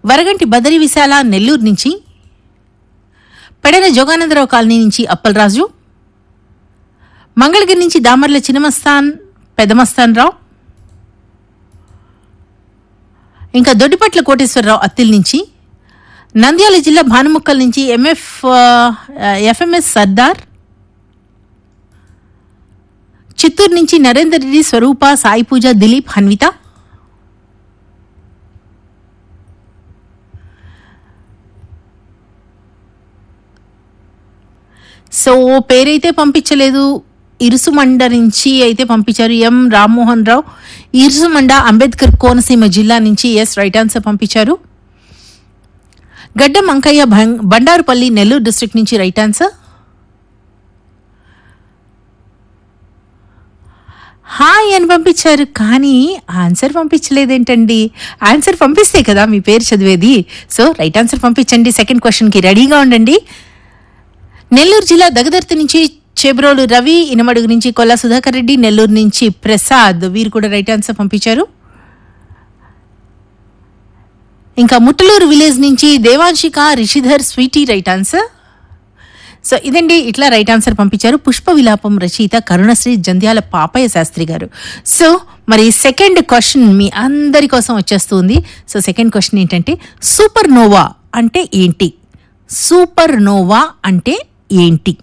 వరగంటి బదరి విశాల నెల్లూరు నుంచి పెడన జోగానందరావు కాలనీ నుంచి అప్పలరాజు మంగళగిరి నుంచి దామర్ల చిన్నమస్తాన్ పెదమస్తాన్ రావు ఇంకా దొడ్డిపట్ల కోటేశ్వరరావు అత్తిల్ నుంచి నంద్యాల జిల్లా భానుముక్కల్ నుంచి ఎంఎఫ్ ఎఫ్ఎంఎస్ సర్దార్ చిత్తూరు నుంచి నరేందర్ రెడ్డి స్వరూప సాయి పూజ దిలీప్ హన్విత సో పేరైతే పంపించలేదు ఇరుసుమండ నుంచి అయితే పంపించారు ఎం రామ్మోహన్ రావు ఇరుసుమండ అంబేద్కర్ కోనసీమ జిల్లా నుంచి ఎస్ రైట్ ఆన్సర్ పంపించారు గడ్డం అంకయ్య భం- బండారుపల్లి నెల్లూరు డిస్ట్రిక్ట్ నుంచి రైట్ ఆన్సర్ హాయ్ అని పంపించారు కానీ ఆన్సర్ పంపించలేదేంటండి ఆన్సర్ పంపిస్తే కదా మీ పేరు చదివేది సో రైట్ ఆన్సర్ పంపించండి సెకండ్ క్వశ్చన్కి రెడీగా ఉండండి నెల్లూరు జిల్లా దగదర్తి నుంచి చేబ్రోలు రవి ఇనమడుగు నుంచి కొల్లా సుధాకర్ రెడ్డి నెల్లూరు నుంచి ప్రసాద్ వీరు కూడా రైట్ ఆన్సర్ పంపించారు ఇంకా ముట్టలూరు విలేజ్ నుంచి Devamshika Rishidhar Sweety right answer so ఇదండి ఇట్లా రైట్ ఆన్సర్ పంపించారు పుష్ప విలాపం రచయిత కరుణశ్రీ జంధ్యాల పాపయ్య శాస్త్రి గారు సో మరి సెకండ్ క్వశ్చన్ మీ అందరి కోసం వచ్చేస్తుంది సో సెకండ్ క్వశ్చన్ ఏంటంటే సూపర్ నోవా అంటే ఏంటి సూపర్ నోవా అంటే ఏంటి